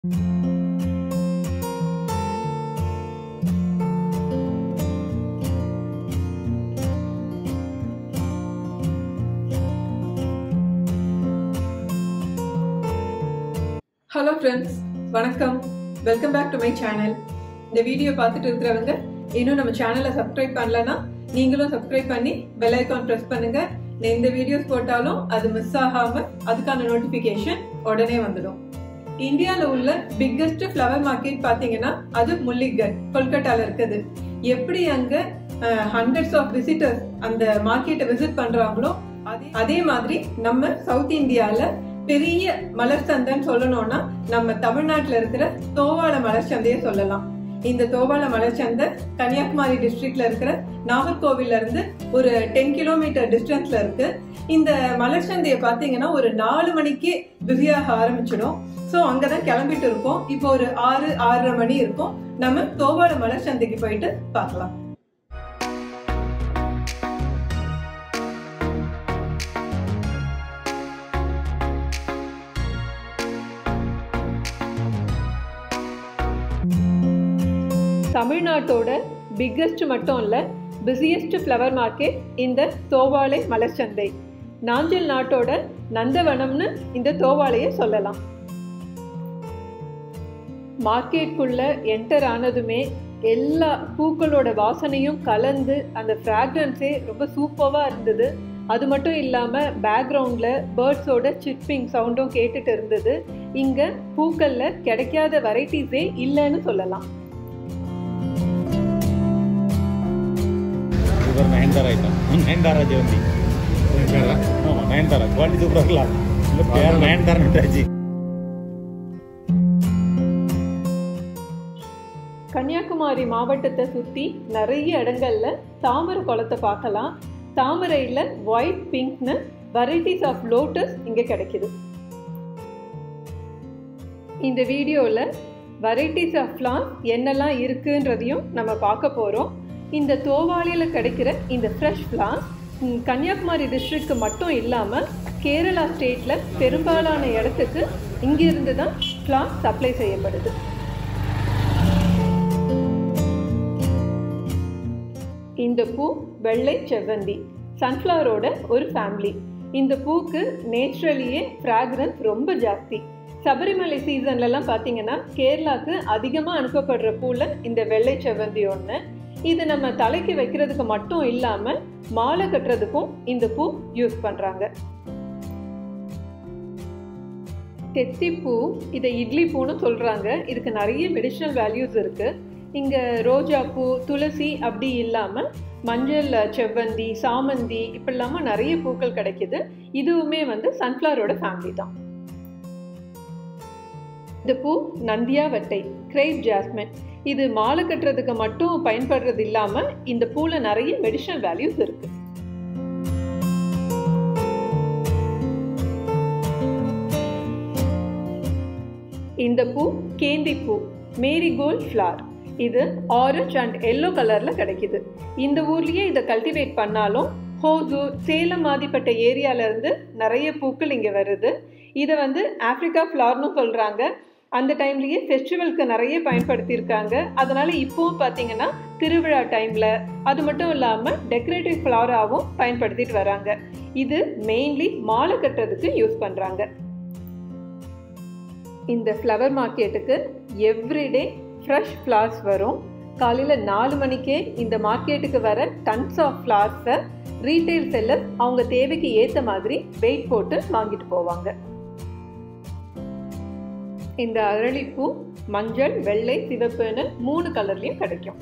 hello friends வணக்கம் welcome back to my channel இந்த video பார்த்துட்டு இருக்கிறவங்க இன்னும் நம்ம சேனலை சப்ஸ்கிரைப் பண்ணலன்னா நீங்களும் சப்ஸ்கிரைப் பண்ணி பெல் ஐக்கான் ப்ரெஸ் பண்ணுங்க நான் எந்த வீடியோஸ் போட்டாலும் அது மிஸ் ஆகாம அதுக்கான நோட்டிபிகேஷன் உடனே வந்துடும் இந்தியாவில் உள்ள பிக்கஸ்ட் ஃப்ளவர் மார்க்கெட் பார்த்தீங்கன்னா அது முல்லிகட் கொல்கட்டால இருக்குது எப்படி அங்க ஹண்ட்ரட்ஸ் ஆஃப் விசிட்டர்ஸ் அந்த மார்க்கெட்டை விசிட் பண்றாங்களோ அதே அதே மாதிரி நம்ம சவுத் இந்தியால பெரிய மலர் சந்தைன்னு சொல்லணும்னா நம்ம தமிழ்நாட்டுல இருக்கிற தோவாள மலர் சந்தையை சொல்லலாம் இந்த தோவாள மலர் சந்தை கன்னியாகுமரி டிஸ்ட்ரிக்ட்ல இருக்கிற நாகர்கோவில்ல இருந்து ஒரு டென் கிலோமீட்டர் டிஸ்டன்ஸ்ல இருக்கு இந்த மலர் சந்தையை பாத்தீங்கன்னா ஒரு நாலு மணிக்கு பிஸியாக ஆரம்பிச்சிடும் ஸோ அங்கதான் கிளம்பிட்டு இருக்கோம் இப்போ ஒரு ஆறு ஆறரை மணி இருக்கும் நம்ம தோவாள மலர் சந்தைக்கு போயிட்டு பார்க்கலாம் தமிழ்நாட்டோட பிக்கஸ்ட் மட்டும் இல்லை பிஸியஸ்ட் ஃப்ளவர் மார்க்கெட் இந்த தோவாளை மலர் சந்தை நாஞ்சில் நாட்டோட நந்தவனம்னு இந்த தோவாளையை சொல்லலாம் மார்க்கெட்குள்ள என்டர் ஆனதுமே எல்லா பூக்களோட வாசனையும் கலந்து அந்த ஃப்ராக்ரன்ஸே ரொம்ப சூப்பராக இருந்தது அது மட்டும் இல்லாமல் பேக்ரவுண்டில் பேர்ட்ஸோட சிப்பிங் சவுண்டும் கேட்டுட்டு இருந்தது இங்கே பூக்களில் கிடைக்காத வெரைட்டிஸே இல்லைன்னு சொல்லலாம் இது நயன்தாரா ஐட்டம் நயன்தாரா ஜெவந்தி ஆமாம் நயன்தாரா குவாலிட்டி சூப்பராக இருக்கலாம் இல்லை பேர் நயன்தாரா நட்டாச்சு கன்னியாகுமரி மாவட்டத்தை சுற்றி நிறைய இடங்கள்ல தாமரை குளத்தை பார்க்கலாம் தாமரையில் ஒயிட் பிங்க்னு வெரைட்டிஸ் ஆஃப் லோட்டஸ் இங்கே கிடைக்குது இந்த வீடியோவில் வெரைட்டிஸ் ஆஃப் ஃப்ளார் என்னெல்லாம் இருக்குன்றதையும் நம்ம பார்க்க போகிறோம் இந்த தோவாளியில் கிடைக்கிற இந்த ஃப்ரெஷ் ஃப்ளார் கன்னியாகுமரி டிஸ்ட்ரிக்ட்க்கு மட்டும் இல்லாமல் கேரளா ஸ்டேட்டில் பெரும்பாலான இடத்துக்கு இங்கிருந்து தான் ஃப்ளார் சப்ளை செய்யப்படுது இந்த பூ வெள்ளை செவ்வந்தி சன்ஃப்ளவரோட ஒரு ஃபேமிலி இந்த பூக்கு நேச்சுரலியே ஃப்ராக்ரன்ஸ் ரொம்ப ஜாஸ்தி சபரிமலை சீசன்லலாம் பார்த்தீங்கன்னா கேரளாவுக்கு அதிகமாக அனுப்பப்படுற பூவில் இந்த வெள்ளை செவ்வந்தி ஒன்று இது நம்ம தலைக்கு வைக்கிறதுக்கு மட்டும் இல்லாமல் மாலை கட்டுறதுக்கும் இந்த பூ யூஸ் பண்ணுறாங்க தெத்திப்பூ இதை இட்லி பூன்னு சொல்கிறாங்க இதுக்கு நிறைய மெடிஷனல் வேல்யூஸ் இருக்குது இங்கே ரோஜாப்பூ துளசி அப்படி இல்லாமல் மஞ்சள் செவ்வந்தி சாமந்தி இப்படி இல்லாமல் நிறைய பூக்கள் கிடைக்குது இதுவுமே வந்து சன்ஃப்ளவரோட ஃபேமிலி தான் இந்த பூ நந்தியாவட்டை கிரேப் ஜாஸ்மின் இது மாலை கட்டுறதுக்கு மட்டும் பயன்படுறது இல்லாமல் இந்த பூவில் நிறைய மெடிஷனல் வேல்யூஸ் இருக்கு இந்த பூ கேந்தி பூ மேரிகோல்ட் ஃப்ளார் இது ஆரஞ்ச் அண்ட் எல்லோ கலரில் கிடைக்குது இந்த ஊர்லேயே இதை கல்டிவேட் பண்ணாலும் ஹோசூர் சேலம் மாதிப்பட்ட ஏரியாவிலேருந்து நிறைய பூக்கள் இங்கே வருது இதை வந்து ஆப்ரிக்கா ஃப்ளார்னு சொல்கிறாங்க அந்த டைம்லேயே ஃபெஸ்டிவலுக்கு நிறைய பயன்படுத்தியிருக்காங்க அதனால் இப்போவும் பார்த்தீங்கன்னா திருவிழா டைமில் அது மட்டும் இல்லாமல் டெக்கரேட்டிவ் ஃப்ளாராகவும் பயன்படுத்திட்டு வராங்க இது மெயின்லி மாலை கட்டுறதுக்கு யூஸ் பண்ணுறாங்க இந்த ஃப்ளவர் மார்க்கெட்டுக்கு எவ்ரிடே ஃப்ரெஷ் ஃப்ளார்ஸ் வரும் காலையில் நாலு மணிக்கே இந்த மார்க்கெட்டுக்கு வர டன்ஸ் ஆஃப் ஃப்ளார்ஸை ரீட்டைல் செல்லர் அவங்க தேவைக்கு ஏற்ற மாதிரி வெயிட் போட்டு வாங்கிட்டு போவாங்க இந்த அரளிப்பூ மஞ்சள் வெள்ளை சிவப்புன்னு மூணு கலர்லையும் கிடைக்கும்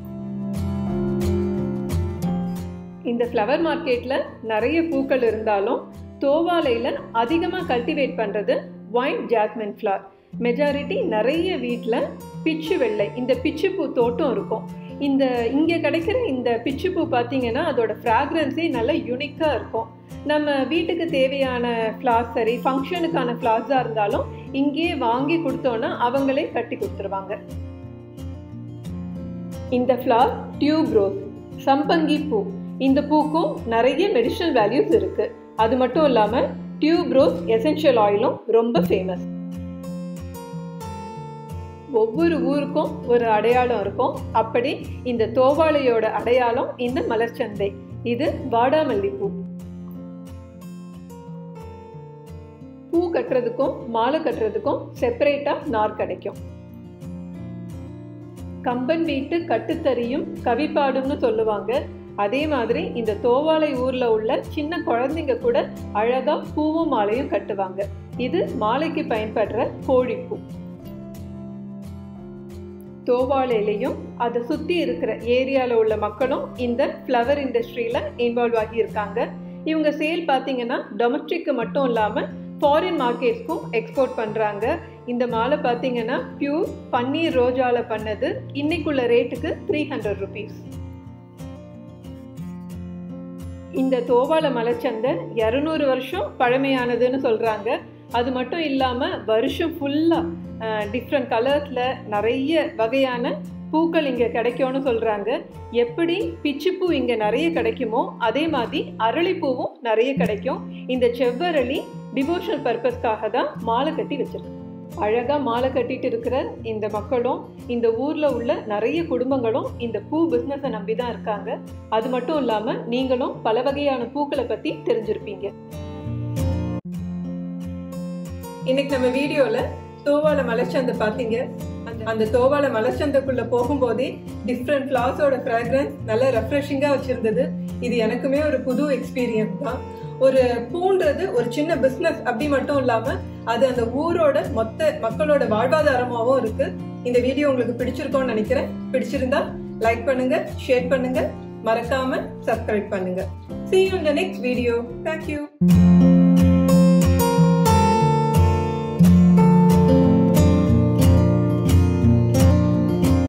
இந்த ஃப்ளவர் மார்க்கெட்டில் நிறைய பூக்கள் இருந்தாலும் தோவாலையில் அதிகமாக கல்டிவேட் பண்ணுறது ஒயிட் ஜாஸ்மின் ஃப்ளார் மெஜாரிட்டி நிறைய வீட்டில் பிச்சு வெள்ளை இந்த பிச்சுப்பூ தோட்டம் இருக்கும் இந்த இங்கே கிடைக்கிற இந்த பிச்சுப்பூ பார்த்தீங்கன்னா அதோட ஃப்ராக்ரன்ஸே நல்லா யூனிக்காக இருக்கும் நம்ம வீட்டுக்கு தேவையான ஃப்ளார்ஸ் சரி ஃபங்க்ஷனுக்கான ஃப்ளார்ஸாக இருந்தாலும் இங்கேயே வாங்கி கொடுத்தோன்னா அவங்களே கட்டி கொடுத்துருவாங்க இந்த ஃப்ளார் டியூப் ரோஸ் சம்பங்கி பூ இந்த பூக்கும் நிறைய மெடிஷனல் வேல்யூஸ் இருக்குது அது மட்டும் இல்லாமல் டியூப் ரோஸ் எசென்ஷியல் ஆயிலும் ரொம்ப ஃபேமஸ் ஒவ்வொரு ஊருக்கும் ஒரு அடையாளம் இருக்கும் அப்படி இந்த தோவாளையோட அடையாளம் இந்த மலர்ச்சந்தை இது வாடாமல்லி பூ பூ கட்டுறதுக்கும் மாலை கட்டுறதுக்கும் செப்பரேட்டா நார் கிடைக்கும் கம்பன் வீட்டு கட்டுத்தறியும் கவிப்பாடும்னு சொல்லுவாங்க அதே மாதிரி இந்த தோவாளை ஊர்ல உள்ள சின்ன குழந்தைங்க கூட அழகா பூவும் மாலையும் கட்டுவாங்க இது மாலைக்கு பயன்படுற கோழிப்பூ தோவாளையிலையும் அதை சுற்றி இருக்கிற ஏரியாவில் உள்ள மக்களும் இந்த ஃப்ளவர் இண்டஸ்ட்ரியில் இன்வால்வ் ஆகியிருக்காங்க இவங்க சேல் பார்த்தீங்கன்னா டொமஸ்டிக்கு மட்டும் இல்லாமல் ஃபாரின் மார்க்கெட்ஸ்க்கும் எக்ஸ்போர்ட் பண்ணுறாங்க இந்த மாலை பார்த்தீங்கன்னா பியூர் பன்னீர் ரோஜால பண்ணது இன்னைக்குள்ள ரேட்டுக்கு த்ரீ ஹண்ட்ரட் ருபீஸ் இந்த தோவாள மலைச்சந்தை இரநூறு வருஷம் பழமையானதுன்னு சொல்கிறாங்க அது மட்டும் இல்லாமல் வருஷம் ஃபுல்லாக டிஃப்ரெண்ட் கலர்ஸில் நிறைய வகையான பூக்கள் இங்கே கிடைக்கும்னு சொல்கிறாங்க எப்படி பிச்சிப்பூ இங்கே நிறைய கிடைக்குமோ அதே மாதிரி அரளிப்பூவும் நிறைய கிடைக்கும் இந்த செவ்வரளி டிவோஷனல் பர்பஸ்க்காக தான் மாலை கட்டி வச்சிருக்கு அழகாக மாலை கட்டிட்டு இருக்கிற இந்த மக்களும் இந்த ஊரில் உள்ள நிறைய குடும்பங்களும் இந்த பூ பிஸ்னஸை நம்பி தான் இருக்காங்க அது மட்டும் இல்லாமல் நீங்களும் பல வகையான பூக்களை பற்றி தெரிஞ்சிருப்பீங்க இன்னைக்கு நம்ம வீடியோல தோவால மலர்ச்சந்தை பார்த்தீங்க அந்த அந்த தோவால மலர்ச்சந்தைக்குள்ள போகும்போதே டிஃப்ரெண்ட் ஃபிளார்ஸோட ஃப்ராக்ரன்ஸ் நல்ல ரெஃப்ரெஷிங்கா வச்சிருந்தது இது எனக்குமே ஒரு புது எக்ஸ்பீரியன்ஸ் தான் ஒரு பூன்றது ஒரு சின்ன பிசினஸ் அப்படி மட்டும் இல்லாம அது அந்த ஊரோட மொத்த மக்களோட வாழ்வாதாரமாவும் இருக்கு இந்த வீடியோ உங்களுக்கு பிடிச்சிருக்கோம்னு நினைக்கிறேன் பிடிச்சிருந்தா லைக் பண்ணுங்க ஷேர் பண்ணுங்க மறக்காம சப்ஸ்கிரைப் பண்ணுங்க see you in the next video thank you